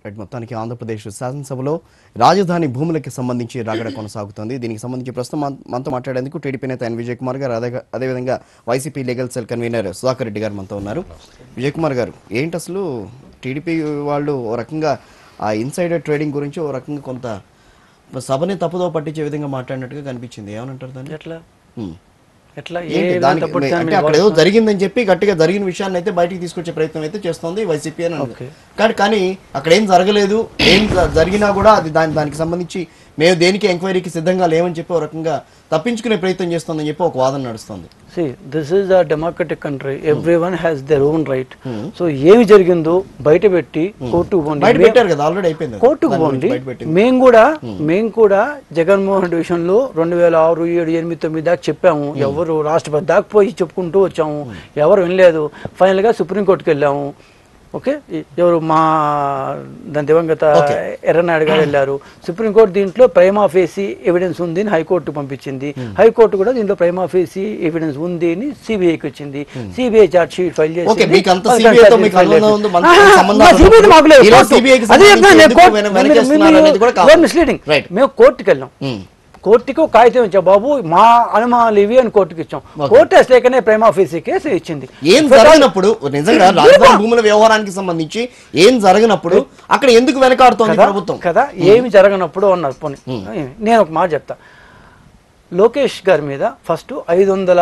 Right మొత్తానికి ఆంధ్రప్రదేశ్ శాసనసభలో రాజధాని భూములకి సంబంధించి రాగడ కొనసాగుతోంది దీనికి సంబంధించి ప్రస్తుతం మన- మనతో మాట్లాడేందుకు టీడీపీ నేత ఎన్ విజయ్ కుమార్ గారు అదే అదేవిధంగా YCP legal cell convener Sudhakar Reddy garu మనతో ఉన్నారు విజయ్ కుమార్ గారు ఏంటి అసలు టీడీపీ వాళ్ళు ఓ రకంగా ఆ ఇన్సైడర్ ట్రేడింగ్ గురించి ఓ రకంగా కొంత సభని తప్పుదో పట్టించే విధంగా మాట్లాడినట్టుగా కనిపించింది ఏమనంటారు దాన్ని ఎట్లా హ్మ్. ఎట్లా ఏ ఏంటి విధంగా దానికి తప్పుడు అంటే అక్కడ ఏదో జరిగిందని చెప్పి గట్టిగా జరిగిన విషయాన్ని అయితే బయటికి తీసుకొచ్చే ప్రయత్నం అయితే చేస్తోంది వైసీపీ అని అన్నది. Okay. కానీ కానీ అక్కడ ఏం జరగలేదు ఏం జ- జరిగినా కూడా అది దాని దానికి సంబంధించి మేము దేనికి ఎంక్వైరీకి సిద్ధంగా లేవని చెప్పి ఒక రకంగా తప్పించుకునే ప్రయత్నం చేస్తోందని చెప్పి ఒక వాదన నడుస్తుంది see this is a democratic country everyone has their own right so ఏమి జరిగిందో బయట పెట్టి కోర్టుకు పోండి బయట పెట్టారు కదా ఆల్రెడీ అయిపోయింది అది. కోర్టుకు దాని గురించి పోండి బయట పెట్టింది మేము కూడా మేము కూడా జగన్మోహన్ రెడ్డి విషయంలో రెండు వేల ఆరు ఏడు ఎనిమిది తొమ్మిది దాకా చెప్పాము ఎవరు రాష్ట్రపతి దాకా పోయి చెప్పుకుంటూ వచ్చాము ఎవరు వినలేదు ఫైనల్గా సుప్రీంకోర్టుకి వెళ్ళాము ఓకే ఈ- ఎవరు మా దాని దివంగత ఎర్రనాయుడు గారు వెళ్ళారు సుప్రీంకోర్టు దీంట్లో ప్రైమా ఫేసి ఎవిడెన్స్ ఉంది అని హైకోర్టు పంపించింది హైకోర్టు కూడా దీంట్లో ప్రైమా ఫేసి ఎవిడెన్స్ ఉంది అని సిబిఐకి వచ్చింది సిబిఐ చార్జ్ షీట్ ఫైల్ చేసి ఓకే, మీకు అంత CBI తో మీకు అనుబంధం ఉంది, మనతో సంబంధాలు సిబిఐ ఉన్నప్పుడు మాకు లేదు ఇలా కోర్టు. CBI కి అదే సంబంధించి చెప్తున్నాను నేను ఎందుకు కోర్టు- వెన- మీరు- వెనకేస్తున్నారు మీరు- అనేది కూడా కాదు. you are misleading. Right. మేము కోర్టుకి వెళ్ళాం ఉమ్. కోర్టుకి ఒక కాగితం ఇచ్చాం బాబు మా అనుమానాలు ఇవి అని కోర్టుకి ఇచ్చాం కోర్టు వేసలేకనే ప్రేమ ఆఫీసీ కేసు ఇచ్చింది ఏం జరగనప్పుడు నిజంగా రాజధాని భూముల వ్యవహారానికి సంబంధించి ఏం జరగనప్పుడు అక్కడ ఎందుకు వెనకాడుతోంది కదా ప్రభుత్వం కదా ఏమి జరగనప్పుడు అన్నారు పోనీ నేను ఒక మాట చెప్తా లోకేష్ గారి మీద ఫస్ట్ ఐదు వందల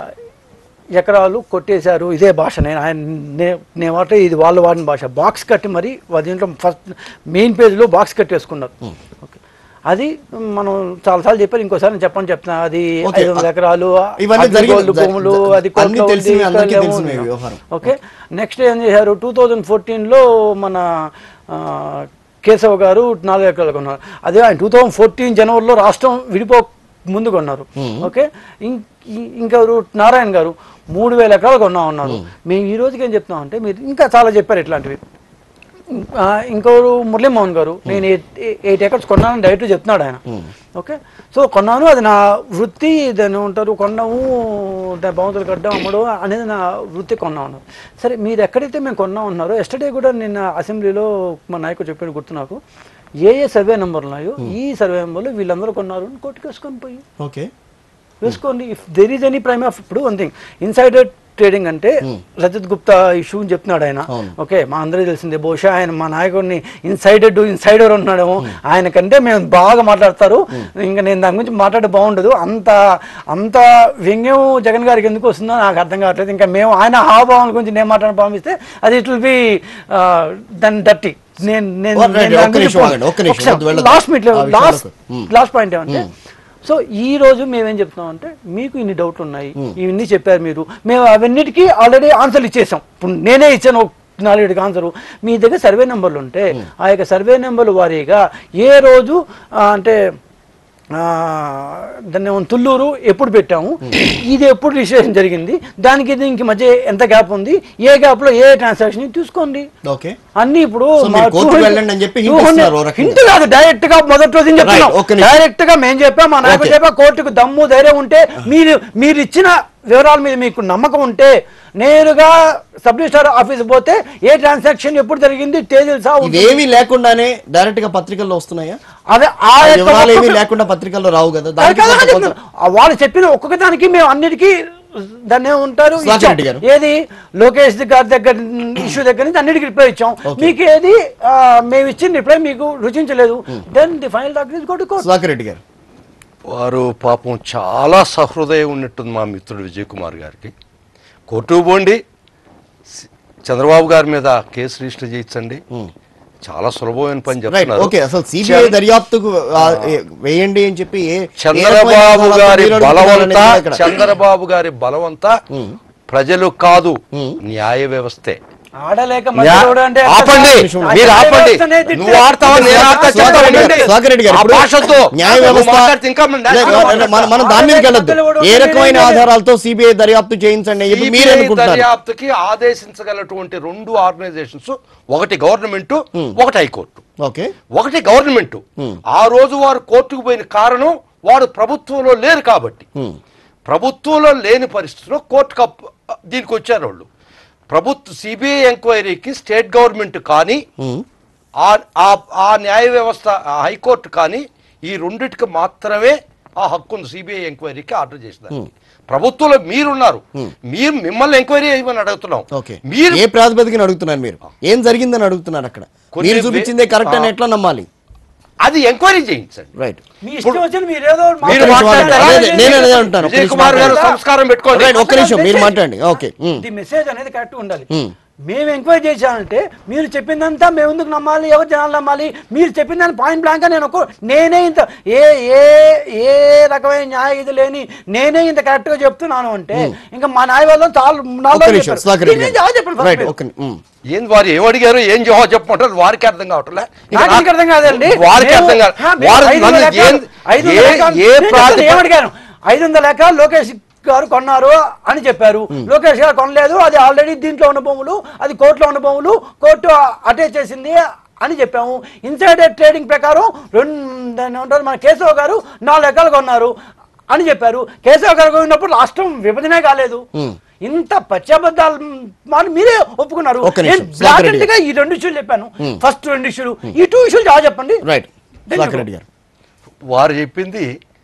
ఎకరాలు కొట్టేశారు ఇదే భాష నేను ఆయన నే- నేను వాటే ఇది వాళ్ళు వాడిన భాష బాక్స్ కట్టి మరి వా- దీంట్లో ఫస్ట్ మెయిన్ పేజ్లో బాక్స్ కట్టేసుకున్నారు ఓకే అది మనం చాలాసార్లు చెప్పారు ఇంకోసారి నేను చెప్పని చెప్తున్నా అది ఓకే. ఐదు వందల ఎకరాలు ఇవన్నీ అగ్రి జరిగిన- గోల్డ్ భూములు జ- అది అన్నీ కోర్టులో తెలిసినవి, ఉంది, అందరికీ ఇక్కడ తెలిసినవి ఏమో ఉంది. వ్యవహారం. ఓకే నెక్స్ట్ ఏం చేశారు టూ థౌజండ్ ఫోర్టీన్లో మన ఆ, కేశవ్ గారు నాలుగు ఎకరాలు కొన్నారు అదే ఆయన టూ థౌజండ్ ఫోర్టీన్ జనవరిలో రాష్ట్రం విడిపో ముందు కొన్నారు ఓకే ఇం- ఇం- ఇంకెవరు నారాయణ గారు మూడు వేల ఎకరాలు కొన్నా ఉన్నారు మేము ఈ రోజుకి ఏం చెప్తున్నాం అంటే మీరు ఇంకా చాలా చెప్పారు ఇట్లాంటివి ఆ, ఇంకొకరు మురళీమోహన్ గారు నేను ఎయిట్ ఎకర్స్ కొన్నాను డైరెక్ట్ చెప్తున్నాడు ఆయన ఓకే సో కొన్నాను అది నా వృత్తి దాన్ని ఉంటారు కొన్నాము దాని బహుమతులు కట్టడం అమ్మడం అనేది నా వృత్తి కొన్నా ఉన్నారు సరే మీరు ఎక్కడైతే మేము కొన్నా ఉన్నారో ఎస్టర్డే కూడా నిన్న అసెంబ్లీలో మా నాయకుడు చెప్పాడు గుర్తు నాకు ఏ ఏ సర్వే నెంబర్లు ఉన్నాయో ఈ సర్వే నెంబర్లు వీళ్ళందరూ కొన్నారు అని కోర్టుకు వేసుకొని పోయి ఓకే వేసుకోండి if there is any prime of ఇప్పుడు వన్ థింగ్ ఇన్సైడర్ ట్రేడింగ్ అంటే రజత్ గుప్తా ఇష్యూ అని చెప్తున్నాడు ఆయన అవును. ఓకే మా అందరికీ తెలిసిందే బహుశా ఆయన మా నాయకుడిని ఇన్సైడెడ్ ఇన్సైడర్ ఉంటున్నాడేమో ఆయనకంటే మేము బాగా మాట్లాడతారు ఇంకా నేను దాని గురించి మాట్లాడే బాగుండదు అంత అంత వ్యంగ్యం జగన్ గారికి ఎందుకు వస్తుందో నాకు అర్థం కావట్లేదు ఇంకా మేము ఆయన హావభావాల గురించి నేను మాట్లాడ భావిస్తే అది ఇట్ విల్ బి దాని డర్టీ నేను నేను Right, right. ఒక్క నిమిషం ఆగండి, ఒక్క నిమిషం. వద్దు, వెళ్ళొద్దు. లాస్ట్ మీట్ ఆ విషయాలకు. Last Hmm. లాస్ట్ పాయింట్ ఏమంటే సో ఈ రోజు మేమేం చెప్తున్నాం అంటే మీకు ఇన్ని డౌట్లు ఉన్నాయి ఇవన్నీ చెప్పారు మీరు మేము అవన్నిటికీ ఆల్రెడీ ఆన్సర్లు ఇచ్చేసాం ఇప్పుడు నేనే ఇచ్చాను ఒక నాలుగైదుకి ఆన్సర్ మీ దగ్గర సర్వే నెంబర్లు ఉంటే ఆ యొక్క సర్వే నెంబర్లు వారీగా ఏ రోజు ఆ, అంటే ఆ, దాన్ని ఏమో తుళ్ళూరు ఎప్పుడు పెట్టాము ఇది ఎప్పుడు రిజిస్ట్రేషన్ జరిగింది దానికి దీనికి మధ్య ఎంత గ్యాప్ ఉంది ఏ గ్యాప్ లో ఏ ట్రాన్సాక్షన్ తీసుకోండి ఓకే అన్ని ఇప్పుడు సో మీరు కోర్టుకు వెళ్ళండి అని చెప్పి hint ఇస్తున్నారు ఓ రకంగా. హింట్ కాదు డైరెక్ట్ గా మొదటి రోజు చెప్తున్నాం ఒక్క నిమిషం. డైరెక్ట్ గా మేము చెప్పాం మా నాయకుడు Okay. చెప్పా కోర్టుకు దమ్ము ధైర్యం ఉంటే మీరు మీరు ఇచ్చిన వివరాల మీద మీకు నమ్మకం ఉంటే నేరుగా సబ్ రిజిస్టార్ ఆఫీస్ పోతే ఏ ట్రాన్సాక్షన్ ఎప్పుడు జరిగింది తేదీలు సహా ఉంటుంది. ఇవేమీ లేకుండానే డైరెక్ట్ గా పత్రికల్లో వస్తున్నాయా అదే ఆ ఆ యొక్క వివరాలు ఏమీ ఒక్కొక్క- లేకుండా పత్రికల్లో రావు కదా అది దానికి కాదు, కొంత- అది కొంత- ఆ వాళ్ళు చెప్పిన ఒక్కొక్క దానికి మేము అన్నిటికీ దాన్ని ఉంటారు సుధాకర్ ఇచ్చాం. రెడ్డి గారు. ఏది లోకేష్ గారి దగ్గర ఇష్యూ దగ్గర నుంచి అన్నిటికీ రిప్లై ఇచ్చాం మీకు ఏది ఆ, మేము ఇచ్చిన రిప్లై మీకు రుచించలేదు then the final document court court Sudhakar Reddy garu వారు పాపం చాలా సహృదయం ఉన్నట్టుంది మా మిత్రుడు విజయ్ కుమార్ గారికి కోర్టు పోండి సి- చంద్రబాబు గారి మీద కేసు రిజిస్టర్ చేయించండి చాలా సులభమైన పని రైట్ చెప్తున్నారు ఓకే అసలు సిబిఐ దర్యాప్తుకు ఆ, ఏ- వేయండి అని చెప్పి ఏ ఏ చంద్రబాబు రకమైన గారి మీరు అడుగుతున్నారు బలవంత అనేది ఇక్కడ. చంద్రబాబు గారి బలవంత ప్రజలు కాదు న్యాయ వ్యవస్థే ఆడలేక న్యా- మధ్యలోడు అంటే ఎట్లా ఆపండి సార్? మీరు న్యాయ ఆపండి వ్యవస్థనే తిట్టే- నువ్వు ఆడతావా నేను ఆడతా స్వాగత్ చెప్తా రెడ్డి గారు, వినండి. స్వాగత్ రెడ్డి గారు, ఆ ఇప్పుడు భాషతో న్యాయ నువ్వు వ్యవస్థ మాట్లాడితే ఇంకా మనం లే, న్యాయ- మన- మన- మనం దాని మీదకి వెళ్ళొద్దు ఏ రకమైన ఆధారాలతో సిబిఐ దర్యాప్తు చేయించండి అని చెప్పి మీరు CBI అనుకుంటున్నారు దర్యాప్తుకి ఆదేశించగలటువంటి రెండు ఆర్గనైజేషన్స్ ఒకటి గవర్నమెంట్ ఒకటి హైకోర్టు ఓకే ఒకటి గవర్నమెంట్ ఆ రోజు వారు కోర్టుకు పోయిన కారణం వారు ప్రభుత్వంలో లేరు కాబట్టి ప్రభుత్వంలో లేని పరిస్థితిలో కోర్టుకు అప్- దీనికి వచ్చారు వాళ్ళు ప్రభుత్వ సిబిఐ ఎంక్వైరీకి స్టేట్ గవర్నమెంట్ కానీ ఆ- ఆ- ఆ న్యాయ వ్యవస్థ ఆ హైకోర్టు కానీ ఈ రెండిటికి మాత్రమే ఆ హక్కు ఉంది సిబిఐ ఎంక్వైరీకి ఆర్డర్ చేసేదానికి ప్రభుత్వంలో మీరున్నారు మీరు మిమ్మల్ని ఎంక్వైరీ చేయమని అడుగుతున్నాం ఓకే మీరు ఏ ప్రాతిపదికన అడుగుతున్నారు మీరు ఏం జరిగిందని అడుగుతున్నారు అక్కడ కొన్ని మీరు వే- చూపించిందే కరెక్ట్ అని ఆ. ఎట్లా నమ్మాలి అది ఎంక్వైరీ చేయించండి రైట్ మీ ఇష్టం వచ్చిన మీరు ఏదో మీరు మాట్లాడండి. మాట్లాడతారా? అదే, అదే, నేను అదే అంటాను ఒక్క విజయ్ నిమిషం కుమార్ గారు మాట్లాడండి. సంస్కారం పెట్టుకోండి రైట్, ఒక్క నిమిషం మీరు మాట్లాడండి ఓకే ఉమ్. ది మెసేజ్ అనేది కరెక్ట్ ఉండాలి ఉమ్. మేము ఎంక్వైరీ చేశానంటే మీరు చెప్పిందంతా మేము ఎందుకు నమ్మాలి ఎవరు జనాలు నమ్మాలి మీరు చెప్పిన దాని పాయింట్ బ్లాంక్ నేను ఒక నేనే ఇంత ఏ ఏ ఏ రకమైన న్యాయ ఇది లేని నేనే ఇంత కరెక్ట్ గా చెప్తున్నాను అంటే ఇంకా మా న్యాయ వాళ్ళు చాలా ఒక్క నాలుగు నిమిషం సుధాకర్ రెడ్డి దీని గారు. జవాబు చెప్పండి first రైట్ మీరు. ఒక్క ని- ఉమ్. ఏం వారు ఏం అడిగారు ఏం జవాబు చెప్పమంటారు వారికి అర్థం కావట్లే ఇక నాకు నాకు- ఇంకా అర్థం కాదండి వారికి మేము- అర్థం కాదు హా, మేము వారు ఐదు నన్ను వందల ఎకరాలు- ఏం- ఐదు వందల ఏ- ఎకరాలు- ఏ నేను చెప్తాను, ప్రాతిప- ఏమడిగాను ఐదు వందల ఎకరాలు లోకేష్ గారు కొన్నారు అని చెప్పారు లోకేష్ గారు కొనలేదు అది ఆల్రెడీ దీంట్లో ఉన్న భూములు అది కోర్టులో ఉన్న భూములు కోర్టు అటాచ్ చేసింది అని చెప్పాము ఇన్సైడర్ ట్రేడింగ్ ప్రకారం రెండు దాన్ని ఏమంటారు మన కేశవ్ గారు నాలుగు ఎకరాలు కొన్నారు అని చెప్పారు కేశవ్ గారు కొన్నప్పుడు రాష్ట్రం విభజనే కాలేదు ఇంత పశ్చాబద్దాలు మాట మీరే ఒప్పుకున్నారు ఒక్క నిమిషం, నేను సుధాకర్ రెడ్డి blatant గా ఈ రెండు ఇష్యూలు చెప్పాను ఫస్ట్ రెండు ఇష్యూలు ఈ టూ ఇష్యూలు చాలా చెప్పండి right Then Sudhakar you Reddy garu వారు చెప్పింది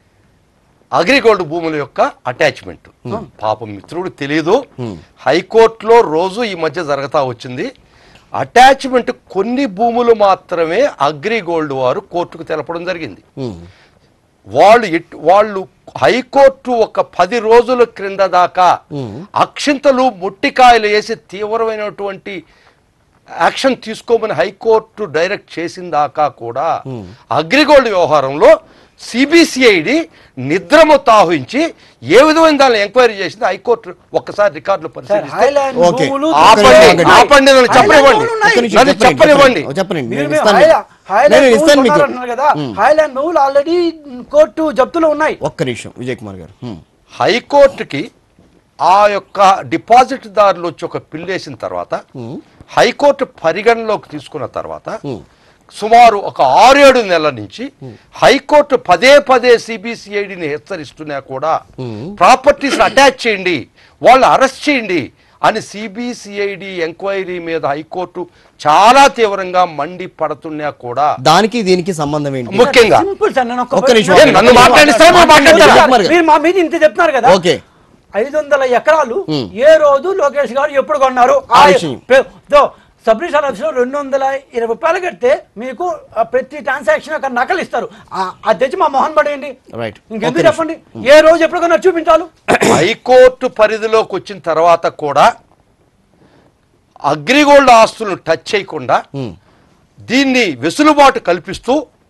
అగ్రిగోల్డ్ భూముల యొక్క అటాచ్మెంట్ పాపం మిత్రుడు తెలియదు హైకోర్టులో రోజు ఈ మధ్య జరుగుతా వచ్చింది అటాచ్మెంట్ కొన్ని భూములు మాత్రమే అగ్రిగోల్డ్ వారు కోర్టుకు తెలపడం జరిగింది ఉమ్. వాళ్ళు ఎట్- వాళ్ళు హైకోర్టు ఒక పది రోజుల క్రింద దాకా అక్షింతలు ముట్టికాయలు వేసి తీవ్రమైనటువంటి యాక్షన్ తీసుకోమని హైకోర్టు డైరెక్ట్ చేసిన దాకా కూడా అగ్రిగోల్డ్ వ్యవహారంలో సిబిసిఐడి నిద్రము తాహించి ఏ విధమైన దాన్ని ఎంక్వైరీ చేసింది హైకోర్టు ఒక్కసారి రికార్డులు సార్ పరిశీలిస్తే హైలాండ్ ఓకే. భూములు ఆపండి ఆగండి. ఆపండి నన్ను హైలాండ్ చెప్పనివ్వండి భూములు ఉన్నాయి. ఒక్క నిమిషం నన్ను చెప్పండి, చెప్పనివ్వండి చెప్పండి. చెప్పండి మీరు నేను మేము ఇస్తాను హైలా- మీకు. హైలాండ్ నేను భూములు ఇస్తాను మీకు కొన్నారంటున్నారు కదా హైలాండ్ భూములు ఆల్రెడీ కోర్టు జప్తులో ఉన్నాయి ఒక్క నిమిషం విజయ్ కుమార్ గారు ఉమ్. హైకోర్టుకి ఆ యొక్క డిపాజిట్ దారులు వచ్చి ఒక పిల్లు వేసిన తర్వాత హైకోర్టు పరిగణలోకి తీసుకున్న తర్వాత సుమారు ఒక ఆరేడు నెలల నుంచి హైకోర్టు పదే పదే సిబిసిఐడిని హెచ్చరిస్తున్నా కూడా ప్రాపర్టీస్ అటాచ్ చేయండి వాళ్ళు అరెస్ట్ చేయండి అని సిబిసిఐడి ఎంక్వైరీ మీద హైకోర్టు చాలా తీవ్రంగా మండి పడుతున్నా కూడా దానికి దీనికి సంబంధం ఏంటి ముఖ్యంగా సింపుల్ సార్ నేను ఒక్క నిమిషం. ఏ, నన్ను మాట్లాడిస్తే మీరు మాట్లాడతారా? కుమార్ గారు. మీరు మా మీద ఇంత చెప్తున్నారు కదా ఓకే ఐదు వందల ఎకరాలు ఏ రోజు లోకేష్ గారు ఎప్పుడు కొన్నారు ఆ ఆ విషయం. పె- దో, సబ్ రిజిస్టర్ ఆఫీస్ లో రెండు వందల ఇరవై రూపాయలు కడితే మీకు ఆ ప్రతి ట్రాన్సాక్షన్ ఒక నకలు ఇస్తారు ఆ- అది తెచ్చి మా మొహన్ పడేయండి రైట్ ఇంకెందుకు చెప్పండి ఏ రోజు ఎప్పుడు కొన్నారు చూపించాలి హైకోర్టు పరిధిలోకి వచ్చిన తర్వాత కూడా అగ్రిగోల్డ్ ఆస్తులను టచ్ చేయకుండా దీన్ని వెసులుబాటు కల్పిస్తూ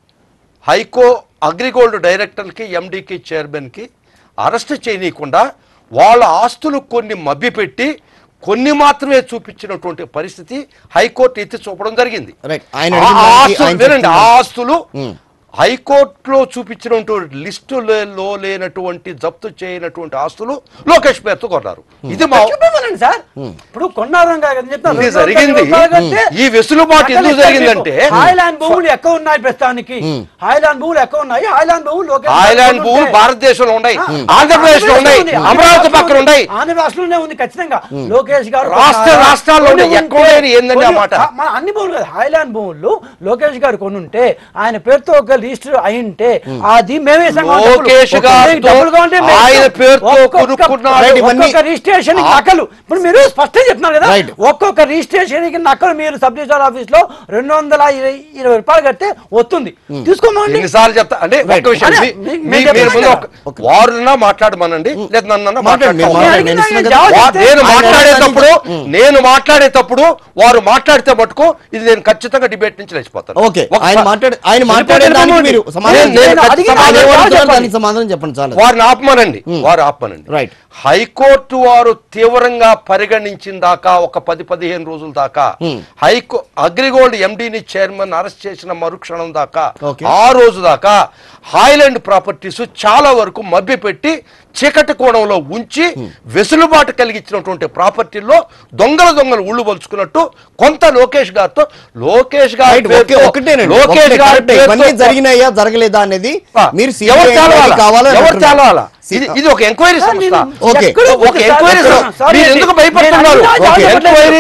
హైకో అగ్రిగోల్డ్ డైరెక్టర్కి ఎండికి చైర్మన్కి అరెస్ట్ చేయనీయకుండా వాళ్ళ ఆస్తులు కొన్ని మభ్యపెట్టి కొన్ని మాత్రమే చూపించినటువంటి పరిస్థితి హైకోర్టు ఎత్తి చూపడం జరిగింది రైట్. ఆయన ఆ అడిగిన దానికి ఆస్తులు- ఆయన వినండి, ఆ చెప్తున్నారు. ఆస్తులు హైకోర్టులో చూపించినటువంటి లిస్టులో లేనటువంటి జప్తు చేయనటువంటి ఆస్తులు లోకేష్ పేరుతో కొన్నారు ఇది మా చూపించండి సార్ ఇప్పుడు కొన్నారం కాదు కదా చెప్తాను. ఇది రెండు వందల జరిగింది. రూపాయలు కడితే ఈ వెసులుబాటు నకలు ఎందుకు ఇస్తారు జరిగిందంటే మీకు. హాయ్లాండ్ భూములు ఎక్కువ ఉన్నాయి ప్రస్తుతానికి హాయ్లాండ్ భూములు ఎక్కువ ఉన్నాయి హాయ్లాండ్ భూములు లోకేష్ గారు థాయిలాండ్ కొనుంటే- భూములు భారతదేశంలో ఉన్నాయి ఆ, ఆంధ్రప్రదేశ్ లో ఉన్నాయి ఉంది, అమరావతి పక్కన ఉన్నాయి ఆంధ్ర రాష్ట్రంలోనే ఉంది ఖచ్చితంగా లోకేష్ గారు రాష్ట్ర- కొన్నారా? రాష్ట్రాల్లో కొన్ని ఉన్నాయి. ఎక్కడ ఉంటే- లేని ఏందండి ఆ కొన్ని- మాట? ఆ, మన అన్ని భూములు కదా హాయ్లాండ్ భూములు లోకేష్ గారు కొనుంటే ఆయన పేరుతో ఒక రిజిస్టర్ అయి ఉంటే అది మేమే ఇస్తాం కాబట్టి లోకేష్ డబ్బులు. గారితో మీకు డబ్బులు కావాలంటే మేము ఆయన ఇస్తాం. పేరుతో ఒక్కొక్క- కొనుక్కున్నాడు. రైట్, ఇవన్నీ- ఒక్కొక్క రిజిస్ట్రేషన్ నకలు ఇప్పుడు మీరు స్పష్టంగా చెప్తున్నారు కదా రైట్. ఒక్కొక్క రిజిస్ట్రేషన్ కి నకలు మీరు సబ్ రిజిస్టర్ ఆఫీస్ లో రెండు వందల ఇరవై ఇరవై రూపాయలు కడితే వస్తుంది తీసుకోమండి ఎన్నిసార్లు చెప్తా అంటే ఒక్క Right. విషయం అదే, మీ- మీ- మీ- మీరు మీరు ముందు చెప్పండి ఒక- వారున్నా మాట్లాడమనండి లేదా నన్ను మాట్లాడండి, మీరు మాట్లాడండి. నేను ఇస్తున్నాను కదా. జవాబు వా- చెప్తే- నేను ఆయన మాట్లాడేటప్పుడు ఉమ్. నేను మాట్లాడేటప్పుడు వారు మాట్లాడితే మటుకు ఇది నేను ఖచ్చితంగా డిబేట్ నుంచి లేచిపోతాను ఓకే ఒకసారి- ఆయన మాట్లాడే ఆయన మాట్లాడే దానికి మీరు సమాధానం నేను- నేను చెప్పండి. ఖచ్చితంగా ఆయన జవాబు ఏమడుగుతారో చెప్పండి. దానికి సమాధానం చెప్పండి చాలు వారిని ఆపమనండి వారు ఆపమనండి రైట్. హైకోర్టు వారు తీవ్రంగా పరిగణించిన దాకా ఒక పది పదిహేను రోజుల దాకా హైకో అగ్రిగోల్డ్ ఎండిని చైర్మన్ అరెస్ట్ చేసిన మరుక్షణం దాకా ఓకే. ఆ రోజు దాకా హాయ్లాండ్ ప్రాపర్టీస్ చాలా వరకు మభ్యపెట్టి చీకటి కోణంలో ఉంచి వెసులుబాటు కలిగించినటువంటి ప్రాపర్టీల్లో దొంగల దొంగలు ఉళ్ళు పలుచుకున్నట్టు కొంత లోకేష్ గారితో లోకేష్ గారి రైట్, పేరుతో- ఓకే, ఒకటేనండి లోకేష్ ఒకటే, గారి కరెక్టే. ఇవన్నీ పేరుతో- జరిగినాయా జరగలేదా అనేది ఆ, మీరు ఎవరు CBI తేలవాలా? కావాలని ఎవరు అంటున్నారు. తేలవాలా? సి- ఇది ఇది ఒక ఎంక్వైరీ సార్, సంస్థ నేను ఓకే. ఎక్కడో ఒక ఒకటి ఎంక్వైరీ సార్, సంస్థ. సారీ మీరు అండి. ఎందుకు భయపడుతున్నారు నేను అన్ని ఓకే. రాజాలు ఎంక్వైరీస్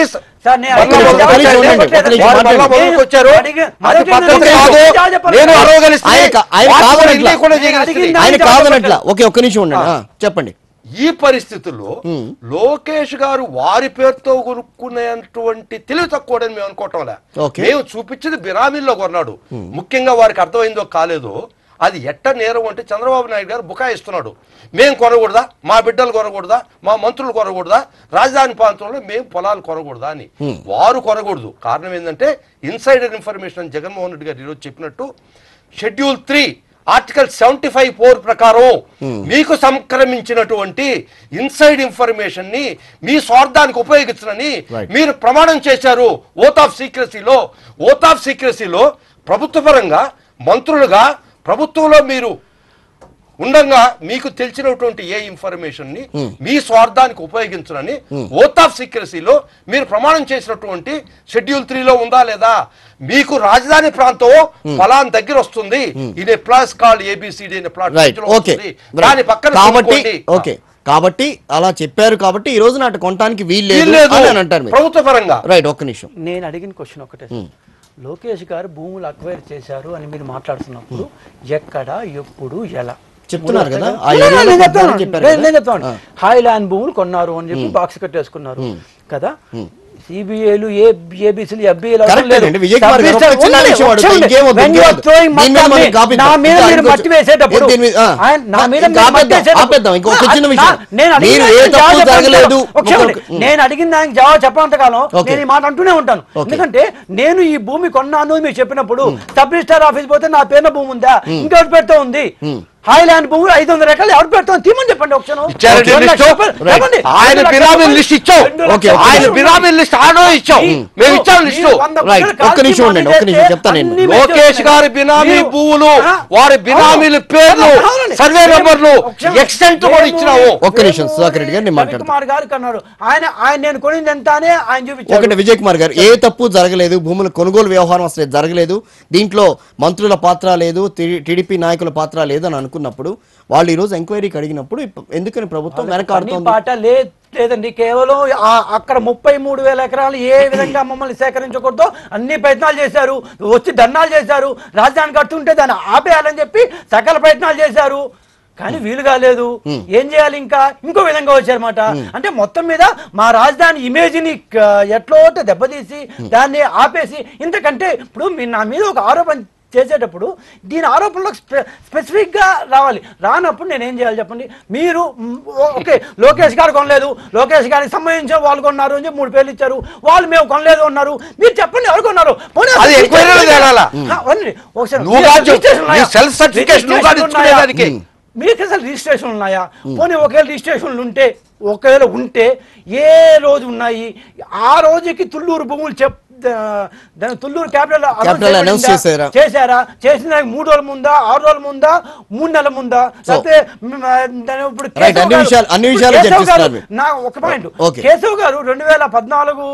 సార్, నేను మళ్ళా అడిగిన మొదలుకు జవాబు వచ్చారు. చెప్పట్లేదు. వారు మళ్ళా నేను మొదలుకు వచ్చారు. అడిగిన- అది మొదటి పద్ధతి నేను కాదు. జవాబు చెప్పలేదు. నేను అరవగలిస్తే ఆయన కా- ఆయన వారు కూడా కాదనట్లా. ఇల్లు కూడా నేను చేయగలిస్తే. అడిగింది ఆయన జవాబు కాదనట్లా చెప్పట్లేదు. ఓకే ఒక్క నిమిషం ఉండండి ఆ, చెప్పండి ఈ పరిస్థితుల్లో లోకేష్ గారు వారి పేరుతో కొనుక్కునేటువంటి తెలివి తక్కువడని మేము అనుకోవటంలే ఓకే. మేము చూపించింది బిరామీల్లో కొన్నాడు ముఖ్యంగా వారికి అర్థమైందో కాలేదో అది ఎట్ట నేరం అంటే చంద్రబాబు నాయుడు గారు బుకాయిస్తున్నాడు మేము కొనకూడదా మా బిడ్డలు కొనకూడదా మా మంత్రులు కొనకూడదా రాజధాని ప్రాంతంలో మేము పొలాలు కొనకూడదా అని వారు కొనకూడదు కారణం ఏంటంటే ఇన్సైడర్ ఇన్ఫర్మేషన్ అని జగన్మోహన్ రెడ్డి గారు ఈరోజు చెప్పినట్టు schedule three article seventy five four ప్రకారం మీకు సంక్రమించినటువంటి ఇన్సైడ్ ఇన్ఫర్మేషన్ ని మీ స్వార్థానికి ఉపయోగించనని Right. మీరు ప్రమాణం చేశారు ఓత్ ఆఫ్ సీక్రసీలో ఓత్ ఆఫ్ సీక్రసీలో ప్రభుత్వ పరంగా మంత్రులుగా ప్రభుత్వంలో మీరు ఉండగా మీకు తెలిసినటువంటి ఏ ఇన్ఫర్మేషన్ ని మీ స్వార్థానికి ఉపయోగించనని ఓత్ ఆఫ్ సీక్రసీలో మీరు ప్రమాణం చేసినటువంటి షెడ్యూల్ త్రీలో ఉందా లేదా మీకు రాజధాని ప్రాంతం ఫలాన్ దగ్గర వస్తుంది ఇది ప్లాస్ కాల్ ఏబిసిడి అనే ప్లాట్ రైట్ ఓకే దాని పక్కన కాబట్టి కొనుక్కోండి. ఓకే కాబట్టి అలా చెప్పారు కాబట్టి ఈ రోజు నాటి కొనడానికి వీలు లేదు వీల్లేదు. అని అని అంటారు మీరు ప్రభుత్వ పరంగా రైట్ ఒక్క నిమిషం నేను అడిగిన క్వశ్చన్ ఒకటే సార్. లోకేష్ గారు భూములు అక్వైర్ చేశారు అని మీరు మాట్లాడుతున్నప్పుడు ఎక్కడ ఎప్పుడు ఎలా చెప్తున్నారు కదా, ఆ నేను- ఏరియాలో నేను చెప్తాను. కొన్నారని చెప్పారు నేను- కదా. నేను చెప్తాను హై ల్యాండ్ భూములు కొన్నారు అని చెప్పి బాక్స్ కట్టేసుకున్నారు కదా సిబిఐలు ఏ ఏబిసిలు ఎఫ్బిఐలు Correct అండి. విజయ్ కుమార్ గారు ఒక చిన్న విషయం అడుగుతా. ఇంకేం వద్దు, ఇంకేం వద్దు. దీని మీద మనం కాపిద్దాం. నా మీద ఇంకా మీరు ఇంకొంచెం- మట్టి వేసేటప్పుడు దీని మీద- ఆ. ఆయన నా మీద ఇంకా మీరు మట్టి ఆపేద్దాం, వేసేటప్పుడు- ఆపేద్దాం. ఇంకొక నా- చిన్న నా- విషయం. నేను అడిగిన మీరు దానికి ఏ తప్పు జవాబు చెప్పండి. జరగలేదు. ఒక నిమిషం. ఒక- నేను అడిగిన దానికి జవాబు చెప్పంత కాలం ఓకే. నేను ఈ మాట అంటూనే ఉంటాను ఓకే. ఎందుకంటే నేను ఈ భూమి కొన్నాను అని మీరు చెప్పినప్పుడు సబ్ రిజిస్టార్ ఆఫీస్ పోతే నా పేరున భూమి ఉందా ఇంకెవరి పేరుతో ఉంది హాయ్లాండ్ భూమి ఐదు వందల ఎకరాలు ఎవరి పేరుతో తీమని చెప్పండి ఒక క్షణం. ఇచ్చారండి రెండు లిస్టు? లక్షల రూపాయలు. రైట్. చెప్పండి. ఆయన రెండు లక్షల బిరామీ రూపాయలు. లిస్ట్ ఇచ్చాం రెండు ఓకే, లక్షల ఓకే. ఆయన రూపాయలు. బిరామీ లిస్ట్ ఆడో ఇచ్చాం మీరు- మేము ఇచ్చాం మీరు లిస్టు వంద రైట్. గుంటలు ఒక్క నిమిషం కాల్చి ఉండండి, ఒక్క నిమిషం చేస్తే చెప్తాను నేను. అన్ని లోకేష్ మెసేజ్లు గారి ఉన్నాయి. బినామీ మీరు- భూములు ఆ, వారి బినామీల పేర్లు అవునండి. సర్వే మేము- నెంబర్లు ఒక క్షణం. ఎక్స్టెంట్ కూడా మేము- ఇచ్చినాము ఒక్క నిమిషం, సుధాకర్ రెడ్డి గారు, నేను మాట్లాడతాను. రవికుమార్ గారు కన్నారు ఆయన ఆయన నేను కొనింది ఎంత అని ఆయన చూపించారు ఒకటి విజయ్ కుమార్ గారు ఏ తప్పు జరగలేదు భూముల కొనుగోలు వ్యవహారం అసలు జరగలేదు దీంట్లో మంత్రుల పాత్ర లేదు టీడీపీ నాయకుల పాత్ర లేదు అని అనుకున్నప్పుడు వాళ్ళు ఈ రోజు ఎంక్వైరీకి అడిగినప్పుడు ఇప్ప- ఎందుకని ప్రభుత్వం పని వెనకాడుతోంది పాట లే- లేదండి కేవలం ఆ- అక్కడ ముప్పై మూడు వేల ఎకరాలు ఏ విధంగా మమ్మల్ని సేకరించకూడదో అన్ని ప్రయత్నాలు చేశారు వచ్చి ధర్నాలు చేశారు రాజధాని కడుతుంటే దాన్ని ఆపేయాలని చెప్పి సకల ప్రయత్నాలు చేశారు కానీ వీలు కాలేదు ఏం చేయాలి ఇంకా ఇంకో విధంగా వచ్చారన్నమాట అంటే మొత్తం మీద మా రాజధాని ఇమేజ్ ని క- ఎట్లో ఒకటి దెబ్బతీసి దాన్ని ఆపేసి ఇంతకంటే ఇప్పుడు మీ నా మీద ఒక ఆరోపణ చేసేటప్పుడు దీని ఆరోపణలో స్పెసిఫిక్ గా రావాలి రానప్పుడు నేను ఏం చేయాలి చెప్పండి మీరు మ్, ఓ- ఓకే లోకేష్ గారు కొనలేదు లోకేష్ గారికి సంబంధించిన వాళ్ళు కొన్నారు అని చెప్పి మూడు పేర్లు ఇచ్చారు వాళ్ళు మేము కొనలేదు అన్నారు మీరు చెప్పండి ఎవరు కొన్నారు పోనీ అసలు అది ఎంక్వైరీలో రిజిస్ట్రేషన్ తేలాలా? ఆ, అవునండి. ఒకసారి నువ్వు మీ కాదు చెప్పు. రిజిస్ట్రేషన్ నీ ఉన్నాయా? సెల్ఫ్ సర్టిఫికేషన్ నువ్వు కాదు రిజిస్ట్రేషన్ ఉన్నాయా? ఇచ్చుకునేదానికి. మీకు అసలు రిజిస్ట్రేషన్ ఉన్నాయా పోనీ ఒకవేళ రిజిస్ట్రేషన్లు ఉంటే ఒకవేళ ఉంటే ఏ రోజు ఉన్నాయి ఆ రోజుకి తుళ్ళూరు భూములు చెప్ దా- దాని తుళ్ళూరు క్యాపిటల్ Capital announce చేశారా? చేశారా చేసిన దానికి మూడు రోజుల ముందా ఆరు రోజుల ముందా మూడు నెలల ముందా లేకపోతే మ్, దాని ఇప్పుడు Right, కేశవ్ అన్ని గారు- విషయాలు- అన్ని ఇప్పుడు విషయాలు కేశవ్ గారు- చర్చిస్తున్నారు మీరు. నా ఒక పాయింట్ Okay. కేశవ్ గారు రెండు వేల పద్నాలుగు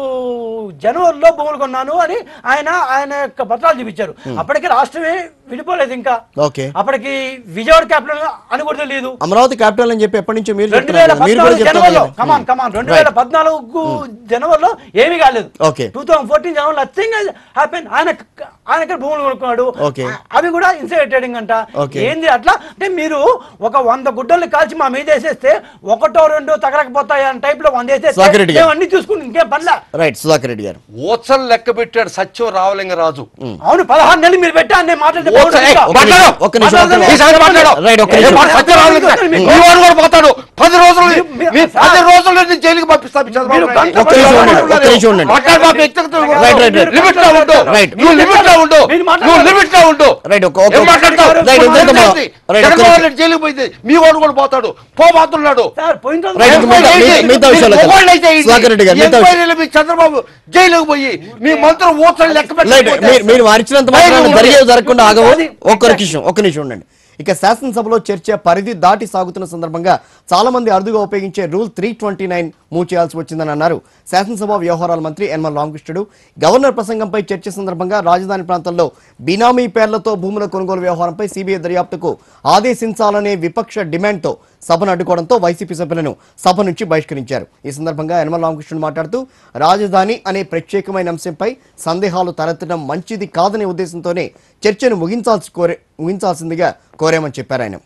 జనవరిలో భూములు కొన్నాను అని ఆయన ఆయన యొక్క పత్రాలు చూపించారు అప్పటికి రాష్ట్రమే విడిపోలేదు ఇంకా ఓకే అప్పటికి విజయవాడ క్యాపిటల్ అని కూడా తెలియదు అమరావతి క్యాపిటల్ అని చెప్పి ఎప్పటి నుంచో మీరు రెండు వేల చెప్తున్నారు కదా, మీరు కూడా పద్నాలుగు చెప్తున్నారు జనవరిలో కదా. కమాన్ కమాన్ రెండు Right. వేల పద్నాలుగు జనవరిలో ఏమీ కాలేదు Okay. Two thousand fourteen January nothing happen ఆయన ఆయన ఇక్కడ భూములు కొనుక్కున్నాడు Okay. ఆ- అవి కూడా ఇన్సైడ్ ట్రేడింగ్ అంట Okay. ఏంది అట్లా అంటే మీరు ఒక వంద గుడ్డల్ని కాల్చి మా మీద వేసేస్తే ఒకటో రెండో తగలకపోతాయి అనే టైప్ లో వంద వేసేస్తే సుధాకర్ రెడ్డి గారు. మేము అన్ని చూసుకుని ఇంకేం పనిలే రైట్ సుధాకర్ రెడ్డి గారు ఓత్సలు లెక్క పెట్టాడు సత్యం రావలింగరాజు అవును పదహారు నెలలు మీరు పెట్టా నేను మాట్లాడితే ఓత్స- బాగుంటుంది ఏయ్, ఇంకా. ఒక్క నిమిషం, మాట్లాడు. ఒక్క నిమిషం, ఒక్క మాట్లాడు. నిమిషం. ఈ సంగతి మాట్లాడు. రైట్, ఒక్క ఏ, నిమిషం. వాడు సత్యం రావలింగరాజు. మీ- మీ వాడు కూడా పోతాడు పది రోజులు మీ- మీ- మీ సార్. పది రోజులు నేను జైలుకి పంపిస్తాను మీ చంద్రబాబు మీరు నాయుడు. గంట ఒక్క నిమిషం ఉండండి, ఒక్క నిమిషం ఉండండి. మాట్లాడు బాబు, వ్యక్తిగత రైట్, రైట్, రైట్. లిమిట్ లో ఉండు రైట్. నువ్వు లిమిట్ లో ఉండు మీరు మాట్లాడు. నువ్వు లిమిట్ లో ఉండు రైట్, ఒక్క- ఒక్క- ఏం మాట్లాడతావు? రైట్, నువ్వు వదిలేద్దాం మాట్లాడేది. బాబు. రైట్, ఒక్క జగన్మోహన్ నిమిషం. రెడ్డి జైలుకి పోయింది మీ వాడు కూడా పోతాడు పోతున్నాడు సార్ పోయిన రోజు రైట్, ఎంక్వైరీ మిగతా- చేయండి. మిగతా విషయాలు మీరు వద్దాం. అయితే ఏంటి? సుధాకర్ రెడ్డి గారు, మిగతా విషయాలు. ఎంక్వైరీలో మీ చంద్రబాబు జైలుకు పోయి మీ మంత్రులు ఓట్లను లెక్క రైట్, పెట్టకపోతే మీరు- మీరు వారిచ్చినంత మాత్రాన ధైర్యం జరిగేవి ఉంటే- జరగకుండా ఆగవు అది- ఒక్క నిమిషం ఒక్క నిమిషం ఉండండి ఇక శాసనసభలో చర్చ పరిధి దాటి సాగుతున్న సందర్భంగా చాలా మంది అరుదుగా ఉపయోగించే rule three twenty nine move చేయాల్సి వచ్చిందని అన్నారు శాసనసభ వ్యవహారాల మంత్రి యనమల రామకృష్ణుడు గవర్నర్ ప్రసంగంపై చర్చ సందర్భంగా రాజధాని ప్రాంతంలో బినామీ పేర్లతో భూముల కొనుగోలు వ్యవహారంపై సిబిఐ దర్యాప్తుకు ఆదేశించాలనే విపక్ష డిమాండ్తో సభను అడ్డుకోవడంతో వైసీపీ సభ్యులను సభ నుంచి బహిష్కరించారు ఈ సందర్భంగా యనమల రామకృష్ణుడు మాట్లాడుతూ రాజధాని అనే ప్రత్యేకమైన అంశంపై సందేహాలు తలెత్తడం మంచిది కాదనే ఉద్దేశంతోనే చర్చను ముగించాల్సి కోరే ముగించాల్సిందిగా కోరామని చెప్పారు ఆయన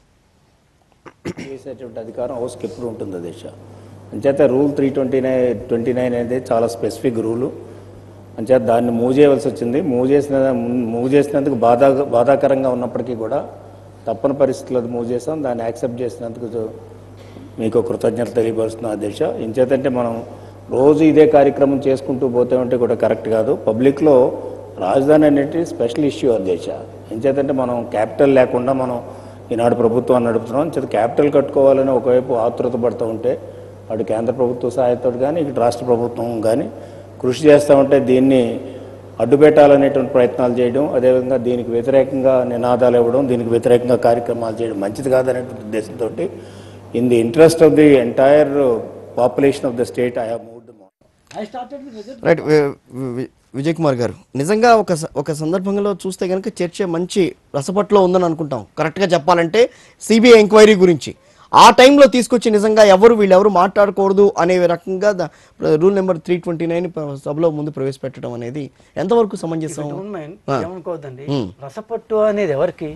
చేసేటువంటి అధికారం హౌస్కి ఎప్పుడు ఉంటుంది దేశ అంచేత rule three twenty nine twenty nine అనేది చాలా స్పెసిఫిక్ రూలు అంచేత దాన్ని మూవ్ చేయవలసి వచ్చింది మూవ్ చేసిన మూవ్ చేసినందుకు బాధా బాధాకరంగా ఉన్నప్పటికీ కూడా తప్పని పరిస్థితుల్లో అది మూవ్ చేసాం దాన్ని యాక్సెప్ట్ చేసినందుకు జో- మీకు కృతజ్ఞత తెలియపరుస్తున్న అధ్యక్ష ఇంచేతంటే మనం రోజు ఇదే కార్యక్రమం చేసుకుంటూ పోతే ఉంటే కూడా కరెక్ట్ కాదు పబ్లిక్లో రాజధాని అనేది స్పెషల్ ఇష్యూ అధ్యక్ష ఎంచేతంటే మనం క్యాపిటల్ లేకుండా మనం ఈనాడు ప్రభుత్వాన్ని నడుపుతున్నాం చేత క్యాపిటల్ కట్టుకోవాలని ఒకవైపు ఆతృత పడుతూ ఉంటే అటు కేంద్ర ప్రభుత్వ సహాయతో కానీ ఇటు రాష్ట్ర ప్రభుత్వం కానీ కృషి చేస్తూ ఉంటే దీన్ని అడ్డుపెట్టాలనేటువంటి ప్రయత్నాలు చేయడం అదేవిధంగా దీనికి వ్యతిరేకంగా నినాదాలు ఇవ్వడం దీనికి వ్యతిరేకంగా కార్యక్రమాలు చేయడం మంచిది కాదనేటువంటి ఉద్దేశంతో in the interest of the entire population of the state I have moved I started with Rajat. Right వి- వి- విజయ్ కుమార్ గారు నిజంగా ఒక స- ఒక సందర్భంలో చూస్తే కనుక చర్చ మంచి రసపట్లో ఉందని అనుకుంటాం కరెక్ట్గా చెప్పాలంటే సిబిఐ ఎంక్వైరీ గురించి ఆ టైంలో తీసుకొచ్చి నిజంగా ఎవరు వీళ్ళెవరు మాట్లాడకూడదు అనే రకంగా ద- rule number three twenty nine సభలో ముందు ప్రవేశపెట్టడం అనేది ఎంతవరకు సమంజసం Don't mind, ఆ. ఏమనుకోవద్దండి రసపట్టు అనేది ఎవరికి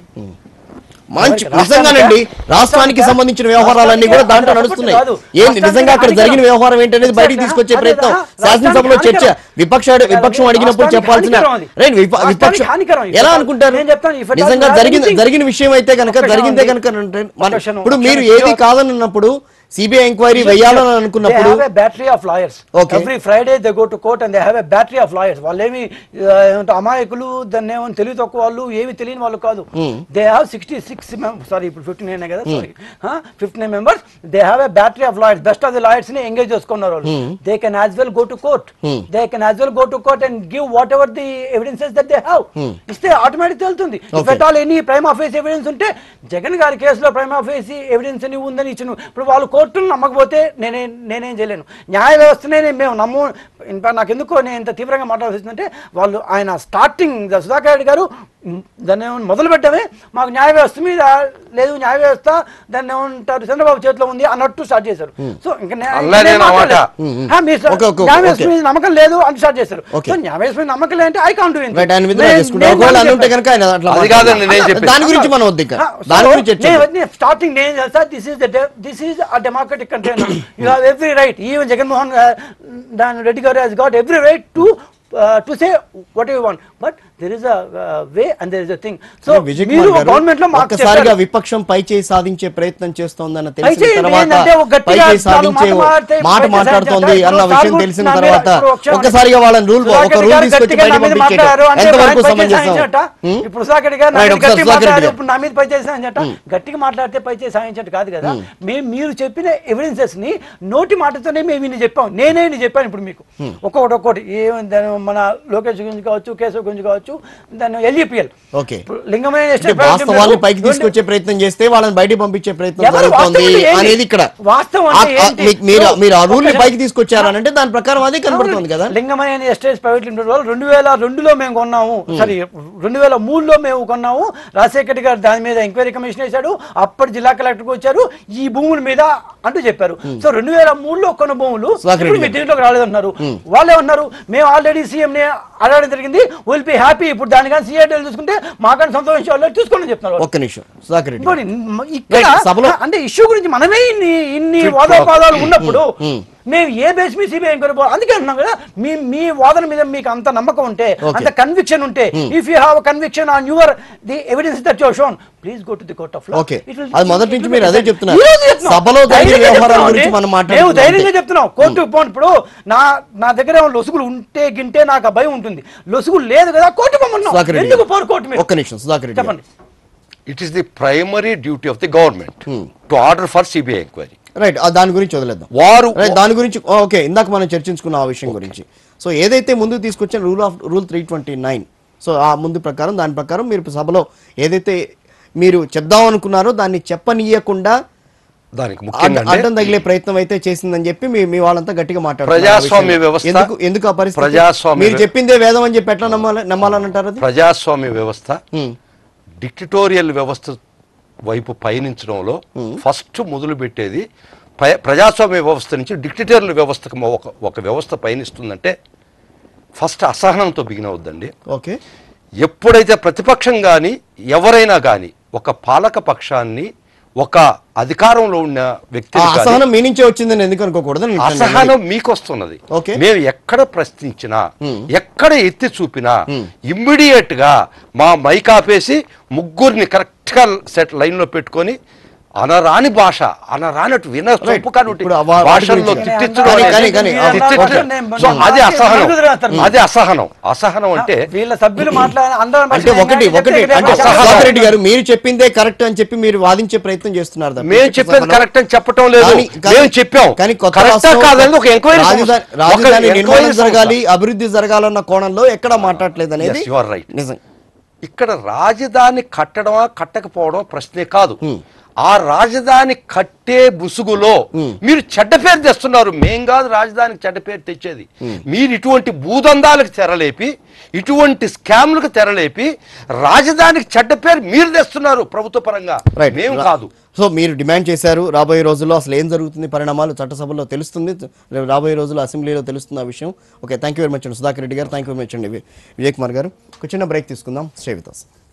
మంచి ఎవరికి? నిజంగానండి రాష్ట్రానికా? రాష్ట్రానికి సంబంధించిన వ్యవహారాలన్నీ కూడా రాష్ట్రానికా? దాంట్లో అది నడుస్తున్నాయి కాదు. ఏంది రాష్ట్రానికి నిజంగా అక్కడ జరిగిన హానికరం. వ్యవహారం ఏంటనేది బయటికి తీసుకొచ్చే అదే ప్రయత్నం కదా, శాసనసభలో రాష్ట్రానికి చర్చ హానికరం. విపక్ష విపక్షం అడిగినప్పుడు రాష్ట్రానికి చెప్పాల్సిన హానికరం అది. రైట్ విప- రాష్ట్రానికి విపక్షం హానికరం. ఎలా ఇప్పుడు అనుకుంటారు నేను చెప్తాను, if at all నిజంగా you have జరిగిన anything- జరిగిన విషయం అయితే కనుక ఒక్క జరిగిందే క్షణం కనుక అంటే మన- ఒక్క క్షణం, ఇప్పుడు ఒక్క మీరు క్షణం. ఏది కాదని అన్నప్పుడు సిబిఐ ఎంక్వైరీ వేయాలని అనుకున్నప్పుడు They have a battery of lawyers. Okay. Every Friday they go to court and they have a battery of lawyers. వాళ్ళేమి ఆ, ఏమంటారు, అమాయకులు దాన్ని ఏమో తెలివి తక్కువ వాళ్ళు ఏమి తెలియని వాళ్ళు కాదు they have sixty six sorry ఇప్పుడు ఫిఫ్టీ నైన్ కదా sorry fifty nine members they have a battery of lawyers best of the lawyers ని ఎంగేజ్ చేసుకున్నారు వాళ్ళు they can as well go to court they can as well go to court and give whatever the evidences that they have ఇస్తే automatic తెలుస్తుంది if Okay. At all any prima facie evidence ఉంటే జగన్ గారి కేసులో prime facie evidence అని ఉందని ఇచ్చిన ఇప్పుడు వాళ్ళు కోర్టును నమ్మకపోతే నేనే నేనేం చేయలేను న్యాయ వ్యవస్థనే నేను- మేము నమ్ము ఇన్ఫాక్ట్ నాకు ఎందుకో నేను ఇంత తీవ్రంగా మాట్లాడాల్సి వస్తుందంటే వాళ్ళు ఆయన స్టార్టింగ్ సుధాకర్ రెడ్డి గారు మ్, దాన్ని ఏమన్నా మొదలు పెట్టడమే మాకు న్యాయ వ్యవస్థ మీద లేదు న్యాయ వ్యవస్థ దాన్ని ఏమంటారు చంద్రబాబు చేతిలో ఉంది అన్నట్టు స్టార్ట్ చేశారు సో ఇంకా నే- అల్లా నేను నేను మాట్లాడలేదు. అన్నమాట. ఆ, మీరు ఓకే, ఓకే, న్యాయ ఓకే. వ్యవస్థ మీద నమ్మకం లేదు అని స్టార్ట్ చేశారు ఓకే. సో న్యాయ వ్యవస్థ మీద నమ్మకం లేదంటే ఐ కాంట్ రైట్ ఆయన విధంగా చేసుకుంటాం ఒకవేళ అని ఉంటే కనుక ఆయన అట్లా అది కాదండి నేను చెప్పేది. దాని గురించి మనం వద్దు ఇక దాని గురించి చర్చ స్టార్టింగ్ నేను చేస్తా this is this is a democratic country you have every right even Jaganmohan దాని రెడ్డి గారు has got every right to to say what you want but there is a way and there is a thing so Vijay మీరు కుమార్ గారు government లో మాకు ఒక్కసారిగా చెప్పారు. విపక్షం పై చేయి సాధించే ప్రయత్నం చేస్తోందన్న పై తెలిసిన చేయి తర్వాత ఏంటంటే ఒక గట్టిగా పై చేయి నాలుగు సాధించే మాట మాట్లాడితే మాట పై చేయి మాట్లాడుతోంది సాధించే అన్న ఇప్పుడు విషయం సార్ తెలిసిన నా మీద తర్వాత ఇప్పుడు ఒక క్షణం ఒక్కసారిగా వాళ్ళని రూల్ ఒక సుధాకర్ రూల్ గారు తీసుకొచ్చి గట్టిగా బయట నా మీద పంపించేయడం మాట్లాడారు అంటే ఎంతవరకు పై చేయి సమంజసం సాధించట. హ్మ్? ఇప్పుడు సుధాకర్ గారు నా రైట్, మీద ఒకసారి గట్టిగా సుధాకర్ మాట్లాడారు గారు. ఇప్పుడు నా మీద పై చేసి సాధించట గట్టిగా మాట్లాడితే పై చేసి సాధించట కాదు కదా మేము మీరు చెప్పిన ఎవిడెన్సెస్ ని నోటి మాటతోనే మేము ఇన్ని చెప్పాం నేనే ఇన్ని చెప్పాను ఇప్పుడు మీకు ఒక్కొక్కటి ఒక్కొక్కటి ఏ దాని మన లోకేష్ గురించి కావచ్చు కేశవ్ గురించి కావచ్చు దాని ఎల్ఈపిఎల్ ఓకే లింగమైన అంటే వాస్తవాన్ని పైకి తీసుకొచ్చే ప్రయత్నం చేస్తే వాళ్ళని బయటికి పంపించే ప్రయత్నం ఎవరు జరుగుతోంది వాస్తవం అంటే ఏంటి? అనేది ఇక్కడ వాస్తవం ఆ- అంటే ఆ- ఏంటి? మీకు- మీరు ఇప్పుడు మీరు ఆ రూల్ ని ఒక్క పైకి తీసుకొచ్చారనంటే దాని ప్రకారం అదే కనబడుతుంది కదా లింగమనేని ఎస్టేట్స్ ప్రైవేట్ లిమిటెడ్ వాళ్ళు రెండు వేల రెండులో మేము కొన్నాము సారీ రెండు వేల మూడులో మేము కొన్నాము రాజశేఖర రెడ్డి గారు దాని మీద ఎంక్వైరీ కమిషన్ వేశాడు అప్పటి జిల్లా కలెక్టర్కి వచ్చారు ఈ భూముల మీద అంటూ చెప్పారు సో రెండు వేల మూడులో కొన్న భూములు సుధాకర్ ఇప్పుడు రెడ్డి మీ దీంట్లోకి రాలేదన్నారు వాళ్ళే ఉన్నారు మేము ఆల్రెడీ సీఎం ని అడగడం జరిగింది విల్ బి హ్యాపీ ఇప్పుడు దాని కానీ సీఐటీ చూసుకుంటే మాకని సంతోషించే వాళ్ళు చూసుకోండి చెప్తున్నారు ఒక్క నిమిషం సుధాకర్ రెడ్డి ఇంకోటి మ- ఇక్కడ రైట్, సభలో- అంటే ఇష్యూ గురించి మనమే ఇన్ని ఇన్ని Fit వాదోపాదాలు ఉన్నప్పుడు మేము ఏ బేస్ మీ సిబిఐ ఎంక్వైరీ పో- అందుకే అంటున్నాం కదా మీ మీ వాదన మీద మీకు అంత నమ్మకం ఉంటే Okay. అంత కన్విక్షన్ ఉంటే if you have conviction on your the evidence that your shown please go to the court of law Okay. అది మొదటి నుంచి మీరు అదే చెప్తున్నారు. సభలో జరిగిన ధైర్యంగా వ్యవహారాల చెప్తున్నాం గురించి అండి. మనం మేము మాట్లాడుతున్నాం ధైర్యంగా అంతే. చెప్తున్నాం కోర్టు పోండి ఇప్పుడు నా నా దగ్గర ఏమో లొసుగులు ఉంటే గింటే నాకు ఆ భయం ఉంటుంది లొసుగులు లేదు కదా కోర్టు సుధాకర్ పొమ్మన్నాం రెడ్డి ఎందుకు గారు. పోరు కోర్టు మీరు ఒక్క నిమిషం సుధాకర్ రెడ్డి గారు. చెప్పండి it is the primary duty of the government to order for CBI enquiry right ఆ దాని గురించి వదిలేద్దాం వారు రైట్ దాని గురించి ఓకే ఇందాక మనం చర్చించుకున్న ఆ విషయం గురించి సో ఏదైతే ముందు తీసుకొచ్చిన rule of rule three twenty nine so ఆ ముందు ప్రకారం దాని ప్రకారం మీరు సభలో ఏదైతే మీరు చెప్దాం అనుకున్నారో దాన్ని చెప్పనీయకుండా దానికి అడ్డ- ముఖ్యంగా అంటే అడ్డం తగిలే ప్రయత్నం అయితే చేసిందని చెప్పి మీ మీ వాళ్ళంతా గట్టిగా మాట్లాడుతున్నారు ఆ ప్రజాస్వామ్య విషయంలో. వ్యవస్థ- ఎందుకు ఎందుకు ఆ పరిస్థితి ప్రజాస్వామ్య మీరు వ్య- చెప్పిందే వేదం అని చెప్పి ఎట్లా నమ్మాలి నమ్మాలనంటారు అది ప్రజాస్వామ్య వ్యవస్థ ఉమ్, డిక్టటోరియల్ వ్యవస్థ వైపు పయనించడంలో ఫస్ట్ మొదలు పెట్టేది ప- ప్రజాస్వామ్య వ్యవస్థ నుంచి డిక్టటోరియల్ వ్యవస్థకు మ- ఒక ఒక వ్యవస్థ పయనిస్తుందంటే ఫస్ట్ అసహనంతో బిగిన్ అవుద్దండి ఓకే ఎప్పుడైతే ప్రతిపక్షం కానీ ఎవరైనా కానీ ఒక పాలక పక్షాన్ని ఒక అధికారంలో ఉన్న ఆ వ్యక్తిని కానీ అసహనం మీ నుంచే వచ్చిందని ఎందుకు అనుకోకూడదు నేను అంటున్నాను. అసహనం మీకు వస్తున్నది ఓకే. మేము ఎక్కడ ప్రశ్నించినా ఎక్కడ ఎత్తి చూపినా ఇమ్మీడియట్ గా మా మైక్ ఆపేసి ముగ్గురిని కరెక్ట్ గా సెట్ లైన్ లో పెట్టుకొని అనరాని భాష అనరానట్టు విన చూపు కానుంటి ఇప్పుడు ఆ వా- వాటి భాషల్లో గురించి. తిట్టించడం కానీ- అనేది- కానీ- కానీ, తిట్టించడం. ఓకే. సో అది అసహనం నలుగురు రాస్తారు. అది అసహనం అసహనం అంటే వీళ్ళ సభ్యులు మాట్లాడ అందరం అంటే ఒకటి ఒకటి అంటే అసహనం. సుధాకర్ రెడ్డి గారు మీరు చెప్పిందే కరెక్ట్ అని చెప్పి మీరు వాదించే ప్రయత్నం చేస్తున్నారు తప్పించి మేము చెప్పేది అసహనం- కరెక్ట్ అని చెప్పటం లేదు కానీ- కానీ- మేము చెప్పాం కానీ కొత్త కరెక్టా రాష్ట్రం- కాదని ఒక ఎంక్వైరీ రాజధాని సంస్థ- రాజధాని ఒక నిర్మాణం ఎంక్వైరీ జరగాలి అభివృద్ధి జరగాలన్న కోణంలో ఎక్కడ మాట్లాడలేదు అనేది Yes, you are right. నిజం ఇక్కడ రాజధాని కట్టడమా కట్టకపోవడం ప్రశ్నే కాదు ఆ రాజధాని కట్టే బుసుగులో మీరు చెడ్డ పేరు తెస్తున్నారు మేం కాదు రాజధానికి చెడ్డ పేరు తెచ్చేది మీరు ఇటువంటి భూదందాలకు తెరలేపి ఇటువంటి స్కామ్లకు తెరలేపి రాజధానికి చెడ్డ పేరు మీరు తెస్తున్నారు ప్రభుత్వ పరంగా రైట్ మేము కాదు సో మీరు డిమాండ్ చేశారు రాబోయే రోజుల్లో అసలు ఏం జరుగుతుంది పరిణామాలు చట్టసభలో తెలుస్తుంది రాబోయే రోజుల్లో అసెంబ్లీలో తెలుస్తుంది ఆ విషయం okay thank you very much అండి సుధాకర్ రెడ్డి గారు థ్యాంక్ యూ వెరీ మచ్ అండి వి- విజయ్ కుమార్ గారు ఒక చిన్న బ్రేక్ తీసుకుందాం స్టే విత్ us.